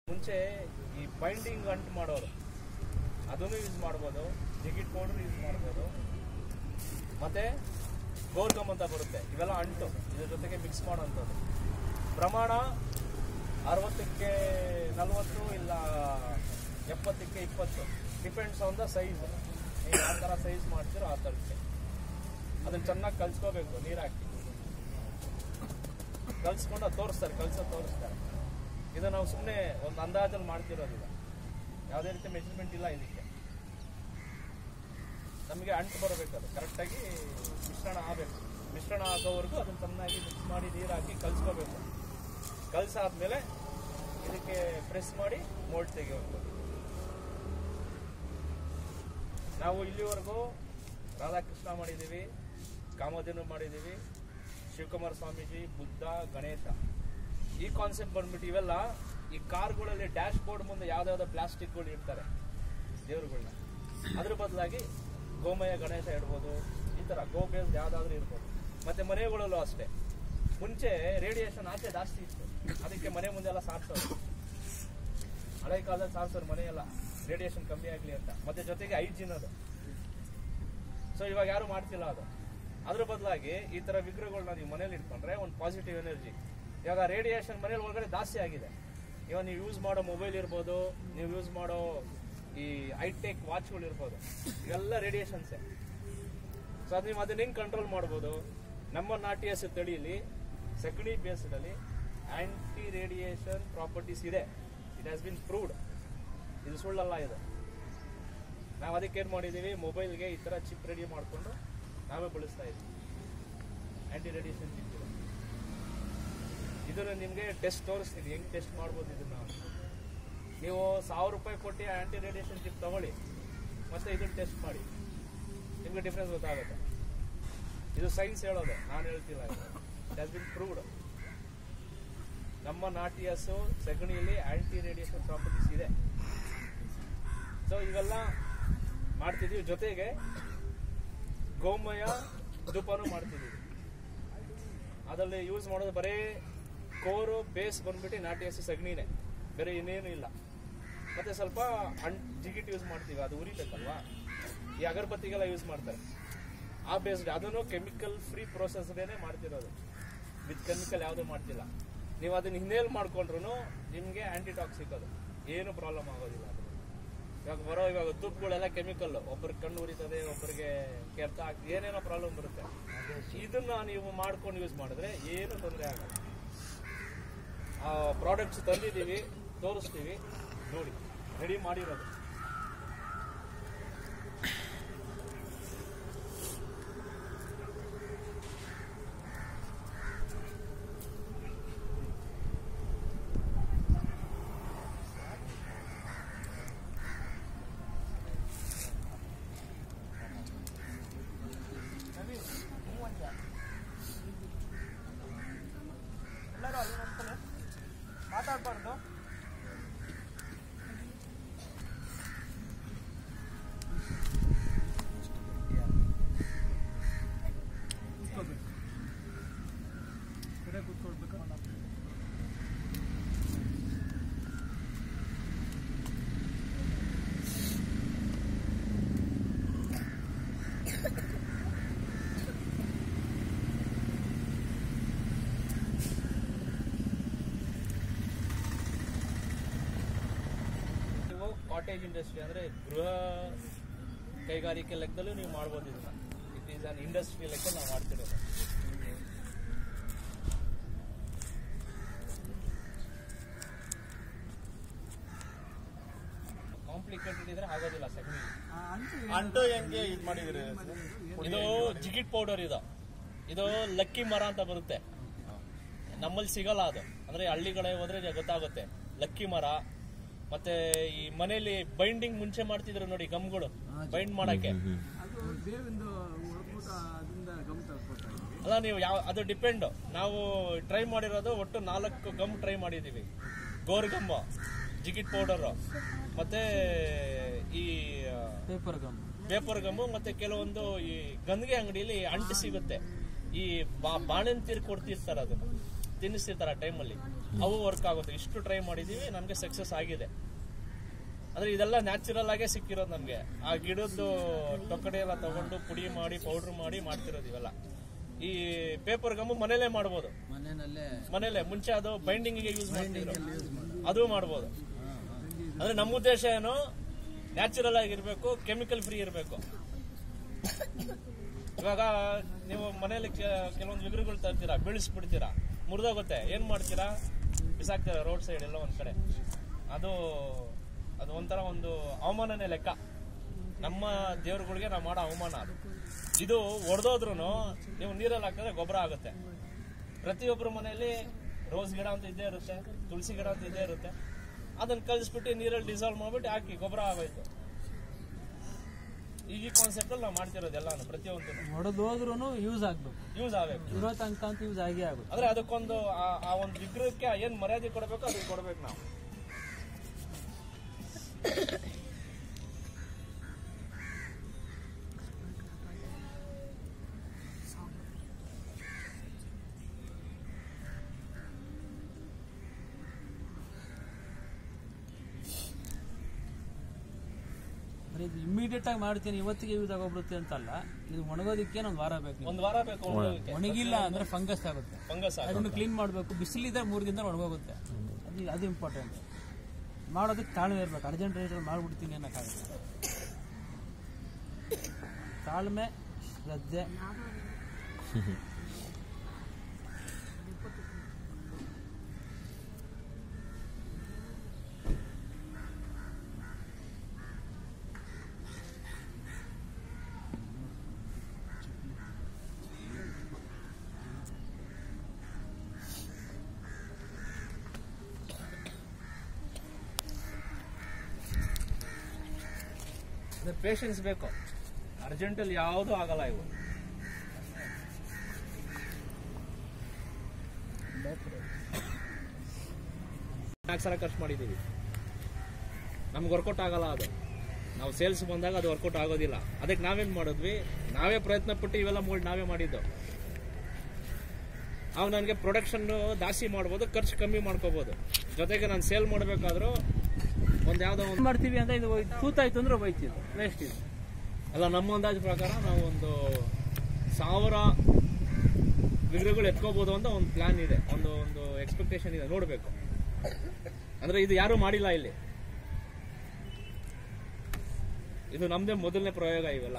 ಮುಂಚೆ ಈ ಬೈಂಡಿಂಗ್ ಅಂಟು ಮಾಡೋರು ಅದನ್ನು ಯೂಸ್ ಮಾಡ್ಬೋದು ಜಿಗಿಟ್ ಪೌಡರ್ ಯೂಸ್ ಮಾಡ್ಬೋದು ಮತ್ತೆ ಗೋಲ್ಗಮ್ ಅಂತ ಬರುತ್ತೆ ಇವೆಲ್ಲ ಅಂಟು ಇದ್ರ ಜೊತೆಗೆ ಮಿಕ್ಸ್ ಮಾಡೋಂಥದ್ದು ಪ್ರಮಾಣ ಅರವತ್ತಕ್ಕೆ ನಲವತ್ತು ಇಲ್ಲ ಎಪ್ಪತ್ತಕ್ಕೆ ಇಪ್ಪತ್ತು ಡಿಪೆಂಡ್ಸ್ ಆನ್ ದ ಸೈಜ್ ನೀವು ಯಾವ ಥರ ಸೈಜ್ ಮಾಡ್ತೀರೋ ಆ ಥರಕ್ಕೆ ಅದನ್ನ ಚೆನ್ನಾಗಿ ಕಲ್ಸ್ಕೋಬೇಕು ನೀರು ಹಾಕಿ ಕಲ್ಸ್ಕೊಂಡು ಅದು ತೋರಿಸ್ತಾರೆ ಕಲ್ಸೋ ತೋರಿಸ್ತಾರೆ ಇದು ನಾವು ಸುಮ್ಮನೆ ಒಂದು ಅಂದಾಜಲ್ಲಿ ಮಾಡ್ತಿರೋದಿಲ್ಲ ಯಾವುದೇ ರೀತಿ ಮೆಜರ್ಮೆಂಟ್ ಇಲ್ಲ ಇದಕ್ಕೆ ನಮಗೆ ಅಂಟು ಬರಬೇಕದು ಕರೆಕ್ಟಾಗಿ ಮಿಶ್ರಣ ಆಗಬೇಕು ಮಿಶ್ರಣ ಆಗೋವರೆಗೂ ಅದನ್ನು ಚೆನ್ನಾಗಿ ಮಿಕ್ಸ್ ಮಾಡಿ ನೀರು ಹಾಕಿ ಕಲ್ಸ್ಕೋಬೇಕು ಕಲ್ಸಾದ್ಮೇಲೆ ಇದಕ್ಕೆ ಪ್ರೆಸ್ ಮಾಡಿ ಮೋಲ್ಡ್ ತೆಗೆಯೋದು ನಾವು ಇಲ್ಲಿವರೆಗೂ ರಾಧಾಕೃಷ್ಣ ಮಾಡಿದ್ದೀವಿ ಕಾಮಧೇನು ಮಾಡಿದ್ದೀವಿ ಶಿವಕುಮಾರ ಸ್ವಾಮೀಜಿ ಬುದ್ಧ ಗಣೇಶ ಈ ಕಾನ್ಸೆಪ್ಟ್ ಬಂದ್ಬಿಟ್ಟು ಇವೆಲ್ಲ ಈ ಕಾರ್ಗಳಲ್ಲಿ ಡ್ಯಾಶ್ ಬೋರ್ಡ್ ಮುಂದೆ ಯಾವ್ದಾವ್ದೋ ಪ್ಲಾಸ್ಟಿಕ್ಗಳು ಇಡ್ತಾರೆ ದೇವ್ರುಗಳನ್ನ ಅದ್ರ ಬದಲಾಗಿ ಗೋಮಯ ಗಣೇಶ ಇಡ್ಬೋದು ಈ ತರ ಗೋ ಬೇಸ್ ಯಾವ್ದಾದ್ರು ಇರ್ಬೋದು ಮತ್ತೆ ಮನೆಗಳಲ್ಲೂ ಅಷ್ಟೇ ಮುಂಚೆ ರೇಡಿಯೇಷನ್ ಆಚೆ ಜಾಸ್ತಿ ಇತ್ತು ಅದಕ್ಕೆ ಮನೆ ಮುಂದೆ ಎಲ್ಲ ಸಾರ್ಸೋರು ಹಳೆ ಕಾಲದಲ್ಲಿ ಸಾರ್ಸೋರು ಮನೆಯೆಲ್ಲ ರೇಡಿಯೇಷನ್ ಕಮ್ಮಿ ಆಗಲಿ ಅಂತ ಮತ್ತೆ ಜೊತೆಗೆ ಹೈಜಿನ್ ಅದು ಸೊ ಇವಾಗ ಯಾರು ಮಾಡ್ತಿಲ್ಲ ಅದು ಅದ್ರ ಬದಲಾಗಿ ಈ ತರ ವಿಗ್ರಹಗಳನ್ನ ನೀವು ಮನೇಲಿ ಇಟ್ಕೊಂಡ್ರೆ ಒಂದು ಪಾಸಿಟಿವ್ ಎನರ್ಜಿ ಇವಾಗ ರೇಡಿಯೇಷನ್ ಮನೇಲಿ ಒಳಗಡೆ ಜಾಸ್ತಿ ಆಗಿದೆ ಇವಾಗ ನೀವು ಯೂಸ್ ಮಾಡೋ ಮೊಬೈಲ್ ಇರ್ಬೋದು ನೀವು ಯೂಸ್ ಮಾಡೋ ಈ ಹೈಟೆಕ್ ವಾಚ್ಗಳು ಇರ್ಬೋದು ಇವೆಲ್ಲ ರೇಡಿಯೇಷನ್ಸೇ ಸೊ ಅದು ನೀವು ಅದನ್ನ ಹೆಂಗ್ ಕಂಟ್ರೋಲ್ ಮಾಡ್ಬೋದು ನಮ್ಮ ನಾಟಿ ಹಸು ತಳಿಯಲ್ಲಿ ಸಗಣಿ ಬೇಸ್ಡಲ್ಲಿ ಆಂಟಿ ರೇಡಿಯೇಷನ್ ಪ್ರಾಪರ್ಟೀಸ್ ಇದೆ ಇಟ್ ಹ್ಯಾಸ್ ಬಿನ್ ಪ್ರೂವ್ಡ್ ಇದು ಸುಳ್ಳಲ್ಲ ಇದು ನಾವು ಅದಕ್ಕೆ ಏನು ಮಾಡಿದ್ದೀವಿ ಮೊಬೈಲ್ಗೆ ಈ ಥರ ಚಿಪ್ ರೆಡಿ ಮಾಡಿಕೊಂಡು ನಾವೇ ಬಳಸ್ತಾ ಇದ್ವಿ ಆಂಟಿ ರೇಡಿಯೇಷನ್ ಚಿಪ್ ಇದೆ ಇದನ್ನು ನಿಮಗೆ ಟೆಸ್ಟ್ ತೋರಿಸ್ತೀನಿ ಹೆಂಗ್ ಟೆಸ್ಟ್ ಮಾಡ್ಬೋದು ಇದನ್ನ ನೀವು ಸಾವಿರ ರೂಪಾಯಿ ಕೊಟ್ಟು ಆಂಟಿ ರೇಡಿಯೇಷನ್ ಚಿಪ್ ತಗೊಳ್ಳಿ ಮತ್ತೆ ಇದನ್ನ ಟೆಸ್ಟ್ ಮಾಡಿ ನಿಮ್ಗೆ ಡಿಫ್ರೆನ್ಸ್ ಗೊತ್ತಾಗುತ್ತೆ ಇದು ಸೈನ್ಸ್ ಹೇಳೋದು ನಾನು ಹೇಳ್ತಿಲ್ಲ ಇಟ್ ಹ್ಯಾಸ್ ಬಿನ್ ಪ್ರೂವ್ಡ್ ನಮ್ಮ ನಾಟಿ ಹಸು ಸಗಣಿಯಲ್ಲಿ ಆಂಟಿ ರೇಡಿಯೇಷನ್ ಪ್ರಾಪರ್ಟೀಸ್ ಇದೆ ಸೊ ಇವೆಲ್ಲ ಮಾಡ್ತಿದೀವಿ ಜೊತೆಗೆ ಗೋಮಯ ಧೂಪನೂ ಮಾಡ್ತಿದೀವಿ ಅದರಲ್ಲಿ ಯೂಸ್ ಮಾಡೋದು ಬರೀ ಕೋರು ಬೇಸ್ ಬಂದ್ಬಿಟ್ಟು ನಾಟಿ ಹಸು ಸಗಣಿನೇ ಬೇರೆ ಇನ್ನೇನು ಇಲ್ಲ ಮತ್ತೆ ಸ್ವಲ್ಪ ಅಣ್ ಜಿಗಿಟ್ ಯೂಸ್ ಮಾಡ್ತೀವಿ ಅದು ಉರಿಬೇಕಲ್ವಾ ಈ ಅಗರಬತ್ತಿಗೆಲ್ಲ ಯೂಸ್ ಮಾಡ್ತಾರೆ ಆ ಬೇಸ್ಡ್ ಅದನ್ನು ಕೆಮಿಕಲ್ ಫ್ರೀ ಪ್ರೊಸೆಸ್ನೇ ಮಾಡ್ತಿರೋದು ವಿತ್ ಕೆಮಿಕಲ್ ಯಾವುದೂ ಮಾಡ್ತಿಲ್ಲ ನೀವು ಅದನ್ನ ಹಿನ್ನೇಲ್ ಮಾಡ್ಕೊಂಡ್ರು ನಿಮಗೆ ಆಂಟಿಟಾಕ್ಸಿಕ್ ಅದು ಏನು ಪ್ರಾಬ್ಲಮ್ ಆಗೋದಿಲ್ಲ ಅದು ಇವಾಗ ಬರೋ ಇವಾಗ ತುಪ್ಪಗಳೆಲ್ಲ ಕೆಮಿಕಲ್ ಒಬ್ಬರಿಗೆ ಕಣ್ಣು ಉರಿತದೆ ಒಬ್ಬರಿಗೆ ಕೆರ್ತ ಆಗ್ತದೆ ಏನೇನೋ ಪ್ರಾಬ್ಲಮ್ ಬರುತ್ತೆ ಇದನ್ನ ನೀವು ಮಾಡ್ಕೊಂಡು ಯೂಸ್ ಮಾಡಿದ್ರೆ ಏನು ತೊಂದರೆ ಆಗಲ್ಲ ಆ ಪ್ರಾಡಕ್ಟ್ಸ್ ತಂದಿದ್ದೀವಿ ತೋರಿಸ್ತೀವಿ ನೋಡಿ ರೆಡಿ ಮಾಡಿರೋದು ಎಲ್ಲರೂ ಅಲ್ಲಿ ನೋಡ್ಕೊಳ್ಳಿ ಮಾತಾಡ್ಬಾರ್ದು ನೀವು ಕಾಟೇಜ್ ಇಂಡಸ್ಟ್ರಿ ಅಂದ್ರೆ ಗೃಹ ಕೈಗಾರಿಕೆ ಲೆಕ್ಕದಲ್ಲೂ ನೀವು ಮಾಡ್ಬೋದು ಇದನ್ನ ಇಟ್ ಈಸ್ ಅನ್ ಇಂಡಸ್ಟ್ರಿ ಲೆಕ್ಕ ನಾವು ಮಾಡ್ತಿರೋದು ಕಾಂಪ್ಲಿಕೇಟೆಡ್ ಇದ್ರೆ ಆಗೋದಿಲ್ಲ ಸಗಣಿ ಅಂಟು ಹೆಂಗೆ ಇದ್ ಮಾಡಿದ್ರಿ ಇದು ಜಿಗಿಟ್ ಪೌಡರ್ ಇದು ಇದು ಲಕ್ಕಿ ಮರ ಅಂತ ಬರುತ್ತೆ ನಮ್ಮಲ್ಲಿ ಸಿಗಲ್ಲ ಅದು ಅಂದ್ರೆ ಹಳ್ಳಿಗಳೇ ಹೋದ್ರೆ ಗೊತ್ತಾಗುತ್ತೆ ಲಕ್ಕಿ ಮರ ಮತ್ತೆ ಈ ಮನೆಯಲ್ಲಿ ಬೈಂಡಿಂಗ್ ಮುಂಚೆ ಮಾಡ್ತಿದ್ರು ನೋಡಿ ಗಮ್ಗಳು ಬೈಂಡ್ ಮಾಡಕ್ಕೆ ಅದು ಬೇವಿಂದು ಒಳಪೂಟ ಅದರಿಂದ ಗಮ್ ತರ್ಕೊತಾ ಇದ್ವಿ ಅಲ್ಲ ನೀವು ಯಾವ ಅದು ಡಿಪೆಂಡ್ ನಾವು ಟ್ರೈ ಮಾಡಿರೋದು ಒಟ್ಟು ನಾಲ್ಕು ಗಮ್ ಟ್ರೈ ಮಾಡಿದೀವಿ ಗೋರ್ ಗಮ್ ಜಿಗಿಟ್ ಪೌಡರ್ ಮತ್ತೆ ಈ ಪೇಪರ್ ಗಮ್ ಪೇಪರ್ ಗಮ್ಮು ಮತ್ತೆ ಕೆಲವೊಂದು ಈ ಗಂದಿಗೆ ಅಂಗಡಿಯಲ್ಲಿ ಅಂಟು ಸಿಗುತ್ತೆ ಈ ಬಾ ಬಾಳೆನ್ ತೀರ್ ಕೊಡ್ತಿರ್ತಾರೆ ಅದನ್ನ ತಿನ್ನಿಸ್ತಿರ್ತಾರೆ ಆ ಟೈಮಲ್ಲಿ ಅವು ವರ್ಕ್ ಆಗುತ್ತೆ ಇಷ್ಟು ಟ್ರೈ ಮಾಡಿದೀವಿ ನಮಗೆ ಸಕ್ಸಸ್ ಆಗಿದೆ ಅಂದ್ರೆ ಇದೆಲ್ಲ ನ್ಯಾಚುರಲ್ ಆಗೇ ಸಿಕ್ಕಿರೋದು ನಮ್ಗೆ ಆ ಗಿಡದ್ದು ತೊಕ್ಕಡೆ ಎಲ್ಲ ತಗೊಂಡು ಪುಡಿ ಮಾಡಿ ಪೌಡರ್ ಮಾಡಿ ಮಾಡ್ತಿರೋದು ಇವೆಲ್ಲ ಈ ಪೇಪರ್ ಗಮ್ಮು ಮನೇಲೆ ಮಾಡ್ಬೋದು ಮನೆಯಲ್ಲೇ ಮನೇಲೆ ಮುಂಚೆ ಅದು ಬೈಂಡಿಂಗ್ ಗೆ ಯೂಸ್ ಮಾಡ್ತಿದ್ರು ಅದು ಮಾಡ್ಬೋದು ಅಂದ್ರೆ ನಮ್ಮ ಉದ್ದೇಶ ಏನು ನ್ಯಾಚುರಲ್ ಆಗಿರ್ಬೇಕು ಕೆಮಿಕಲ್ ಫ್ರೀ ಇರಬೇಕು ಇವಾಗ ನೀವು ಮನೇಲಿ ಕೆ- ಕೆಲವೊಂದು ವಿಗ್ರಹಗಳು ತರ್ತೀರಾ ಬೀಳಿಸ್ಬಿಡ್ತೀರಾ ಮುರಿದೋಗುತ್ತೆ ಏನ್ ಮಾಡ್ತೀರಾ ಬಿಸಾಕ್ತೀರಾ ರೋಡ್ ಸೈಡ್ ಎಲ್ಲ ಒಂದ್ ಕಡೆ ಅದು ಅದು ಒಂಥರ ಒಂದು ಅವಮಾನನೇ ಲೆಕ್ಕ ನಮ್ಮ ದೇವ್ರುಗಳಿಗೆ ನಾವು ಮಾಡೋ ಅವಮಾನ ಅದು ಇದು ಒಡೆದೋದ್ರು ನೀವು ನೀರಲ್ಲಿ ಹಾಕಿದ್ರೆ ಗೊಬ್ಬರ ಆಗುತ್ತೆ ಪ್ರತಿಯೊಬ್ಬರ ಮನೆಯಲ್ಲಿ ರೋಸ್ ಗಿಡ ಅಂತ ಇದ್ದೇ ಇರುತ್ತೆ ತುಳಸಿ ಗಿಡ ಅಂತ ಇದ್ದೇ ಇರುತ್ತೆ ಅದನ್ನ ಕಲಿಸ್ಬಿಟ್ಟು ನೀರಲ್ಲಿ ಡಿಸಾಲ್ವ್ ಮಾಡ್ಬಿಟ್ಟು ಹಾಕಿ ಗೊಬ್ಬರ ಆಗೋಯ್ತು ಈ ಕಾನ್ಸೆಪ್ಟ್ ಅಲ್ಲಿ ನಾವು ಮಾಡ್ತಿರೋದು ಎಲ್ಲಾನು ಪ್ರತಿಯೊಂದು ಹೊಡೆದೋದ್ರೂ ಯೂಸ್ ಆಗ್ಬೇಕು ಯೂಸ್ ಆಗಬೇಕು ಇರೋ ತನಕ ಅಂತ ಯೂಸ್ ಆಗೇ ಆಗುತ್ತೆ ಅಂದ್ರೆ ಅದಕ್ಕೊಂದು ಆ- ಆ ಒಂದು ವಿಗ್ರಹಕ್ಕೆ ಏನ್ ಮರ್ಯಾದೆ ಕೊಡಬೇಕು ಅದಕ್ಕೆ ಕೊಡ್ಬೇಕು ನಾವು ಬರೀ ಇದು ಇಮಿಡಿಯೇಟ್ ಆಗಿ ಮಾಡ್ತೀನಿ ಇವತ್ತಿಗೆ ಯೂಸ್ ಆಗೋಗ್ಬಿಡುತ್ತೆ ಅಂತಲ್ಲ ಇದು ಒಣಗೋದಕ್ಕೆ ಒಂದು ವಾರ ಬೇಕು ಒಂದ್ ವಾರ ಬೇಕು ಒಣಗಿಲ್ಲ ಅಂದ್ರೆ ಫಂಗಸ್ ಆಗುತ್ತೆ ಫಂಗಸ್ ಅದನ್ನು ಕ್ಲೀನ್ ಮಾಡಬೇಕು ಬಿಸಿಲಿದ್ರೆ ಮೂರು ದಿನ ಒಣಗೋಗುತ್ತೆ ಅದು ಅದು ಇಂಪಾರ್ಟೆಂಟ್ ಮಾಡೋದಕ್ಕೆ ತಾಳ್ಮೆ ಇರಬೇಕು ಅರ್ಜೆಂಟ್ ರೇಟಲ್ಲಿ ಮಾಡಿಬಿಡ್ತೀನಿ ಅನ್ನೋಕ್ಕಾಗಲ್ಲ ತಾಳ್ಮೆ ಶ್ರದ್ಧೆ ಪೇಷನ್ಸ್ ಬೇಕು ಅರ್ಜೆಂಟಲ್ಲಿ ಯಾವುದು ಆಗಲ್ಲ ಇವು ನಾಲ್ಕು ಸಾವಿರ ಖರ್ಚು ಮಾಡಿದ್ದೀವಿ ನಮ್ಗೆ ವರ್ಕೌಟ್ ಆಗಲ್ಲ ಅದು ನಾವು ಸೇಲ್ಸ್ ಬಂದಾಗ ಅದು ವರ್ಕೌಟ್ ಆಗೋದಿಲ್ಲ ಅದಕ್ಕೆ ನಾವೇನ್ ಮಾಡಿದ್ವಿ ನಾವೇ ಪ್ರಯತ್ನ ಪಟ್ಟು ಇವೆಲ್ಲ ಮೋಲ್ಡ್ ನಾವೇ ಮಾಡಿದ್ದು ಅವಾಗ ನನಗೆ ಪ್ರೊಡಕ್ಷನ್ ಜಾಸ್ತಿ ಮಾಡ್ಬೋದು ಖರ್ಚು ಕಮ್ಮಿ ಮಾಡ್ಕೋಬಹುದು ಜೊತೆಗೆ ನಾನು ಸೇಲ್ ಮಾಡಬೇಕಾದ್ರೂ ಒಂದು ಯಾವುದೋ ಒಂದು ಏನ್ ಮಾಡ್ತೀವಿ ಅಂತ ಇದು ತೂತಾಯ್ತು ಅಂದ್ರೆ ಹೋಯ್ತು ವೇಸ್ಟ್ ಇದು ಅಲ್ಲ ನಮ್ಮ ಅಂದಾಜು ಪ್ರಕಾರ ನಾವು ಒಂದು ಸಾವಿರ ವಿಗ್ರಹಗಳು ಎತ್ಕೋಬಹುದು ಅಂತ ಒಂದು ಪ್ಲಾನ್ ಇದೆ ಒಂದು ಒಂದು ಎಕ್ಸ್ಪೆಕ್ಟೇಷನ್ ಇದೆ ನೋಡಬೇಕು ಅಂದ್ರೆ ಇದು ಯಾರು ಮಾಡಿಲ್ಲ ಇಲ್ಲಿ ಇದು ನಮ್ದೇ ಮೊದಲನೇ ಪ್ರಯೋಗ ಇವೆಲ್ಲ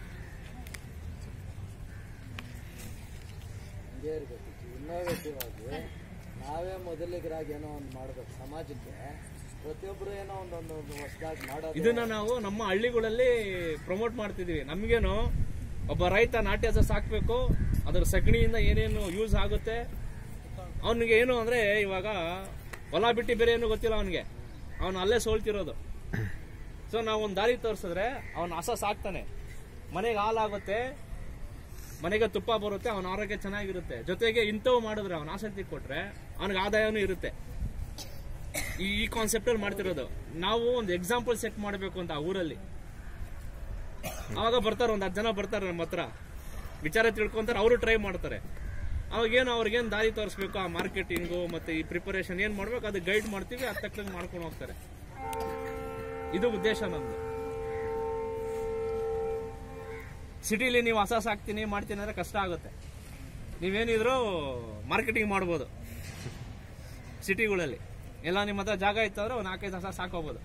ಹಂಗೆ ಇರ್ಬೇಕು ಇನ್ನೋವೇಟಿವ್ ಆಗಿ ನಾವೇ ಮೊದಲಿಗರಾಗಿ ಏನೋ ಒಂದು ಮಾಡ್ಬೇಕು ಸಮಾಜಕ್ಕೆ ಪ್ರತಿಯೊಬ್ಬರು ಏನೋ ಒಂದೊಂದು ಹೊಸದಾಗಿ ಮಾಡೋದು ಇದನ್ನ ನಾವು ನಮ್ಮ ಹಳ್ಳಿಗಳಲ್ಲಿ ಪ್ರಮೋಟ್ ಮಾಡ್ತಿದೀವಿ ನಮ್ಗೇನು ಒಬ್ಬ ರೈತ ನಾಟ್ಯ ಹಸ ಸಾಕ್ಬೇಕು ಅದ್ರ ಸಗಣಿಯಿಂದ ಏನೇನು ಯೂಸ್ ಆಗುತ್ತೆ ಅವನಿಗೆ ಏನು ಅಂದ್ರೆ ಇವಾಗ ಹೊಲ ಬಿಟ್ಟು ಬೇರೆ ಏನು ಗೊತ್ತಿಲ್ಲ ಅವನಿಗೆ ಅವನು ಅಲ್ಲೇ ಸೋಲ್ತಿರೋದು ಸೊ ನಾವು ಒಂದು ದಾರಿ ತೋರಿಸಿದ್ರೆ ಅವನ ಹಸ ಸಾಕ್ತಾನೆ ಮನೆಗೆ ಹಾಲಾಗುತ್ತೆ ಮನೆಗೆ ತುಪ್ಪ ಬರುತ್ತೆ ಅವನ ಆರೋಗ್ಯ ಚೆನ್ನಾಗಿರುತ್ತೆ ಜೊತೆಗೆ ಇಂಥವು ಮಾಡಿದ್ರೆ ಅವನ ಆಸಕ್ತಿ ಕೊಟ್ರೆ ಅವನಿಗೆ ಆದಾಯನೂ ಇರುತ್ತೆ ಈ ಈ ಕಾನ್ಸೆಪ್ಟ್ ಅಲ್ಲಿ ಮಾಡ್ತಿರೋದು ನಾವು ಒಂದು ಎಕ್ಸಾಂಪಲ್ ಸೆಟ್ ಮಾಡಬೇಕು ಅಂತ ಆ ಊರಲ್ಲಿ ಅವಾಗ ಬರ್ತಾರೆ ಒಂದು ಹತ್ತು ಜನ ಬರ್ತಾರೆ ನಮ್ಮ ಹತ್ರ ವಿಚಾರ ತಿಳ್ಕೊಂತಾರೆ ಅವರು ಟ್ರೈ ಮಾಡ್ತಾರೆ ಅವಾಗೇನು ಅವ್ರಿಗೇನು ದಾರಿ ತೋರಿಸ್ಬೇಕು ಆ ಮಾರ್ಕೆಟಿಂಗು ಮತ್ತೆ ಈ ಪ್ರಿಪರೇಷನ್ ಏನ್ ಮಾಡ್ಬೇಕು ಅದು ಗೈಡ್ ಮಾಡ್ತೀವಿ ಅದ್ ತಕ್ಕಂಗೆ ಮಾಡ್ಕೊಂಡು ಹೋಗ್ತಾರೆ ಇದು ಉದ್ದೇಶ ನಮ್ದು ಸಿಟಿಲಿ ನೀವು ಹಸ ಸಾಕ್ತೀನಿ ಮಾಡ್ತೀನಿ ಅಂದ್ರೆ ಕಷ್ಟ ಆಗುತ್ತೆ ನೀವೇನಿದ್ರು ಮಾರ್ಕೆಟಿಂಗ್ ಮಾಡ್ಬೋದು ಸಿಟಿಗಳಲ್ಲಿ ಎಲ್ಲ ನಿಮ್ಮ ಹತ್ರ ಜಾಗ ಇತ್ತಂದ್ರೆ ಒಂದು ನಾಲ್ಕೈದು ಹಸ ಸಾಕೋಬಹುದು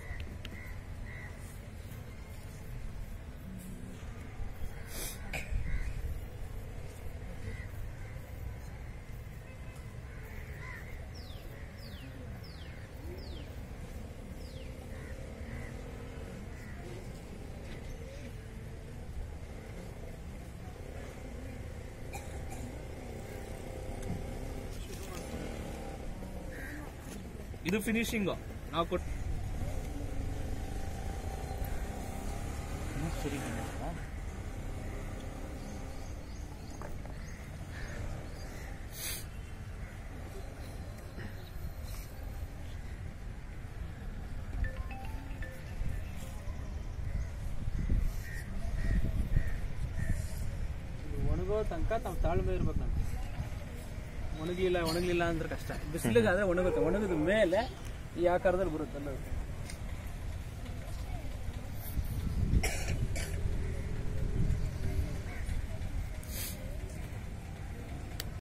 ಇದು ಫಿನಿಶಿಂಗ್ ನಾವು ಕೊಟ್ಟು ಇದು ಒಣಗೋ ತನಕ ನಾವು ತಾಳ್ಮೆ ಇರ್ಬೇಕು ನಮ್ಗೆ ಒಣಗಿಲ್ಲ ಒಣಗಲಿಲ್ಲ ಅಂದ್ರೆ ಕಷ್ಟ ಬಿಸಿಲಿಗಾದ್ರೆ ಒಣಗುತ್ತೆ ಒಣಗಿದ ಮೇಲೆ ಈ ಆಕಾರದಲ್ಲಿ ಬರುತ್ತೆ ಅನ್ನೋದು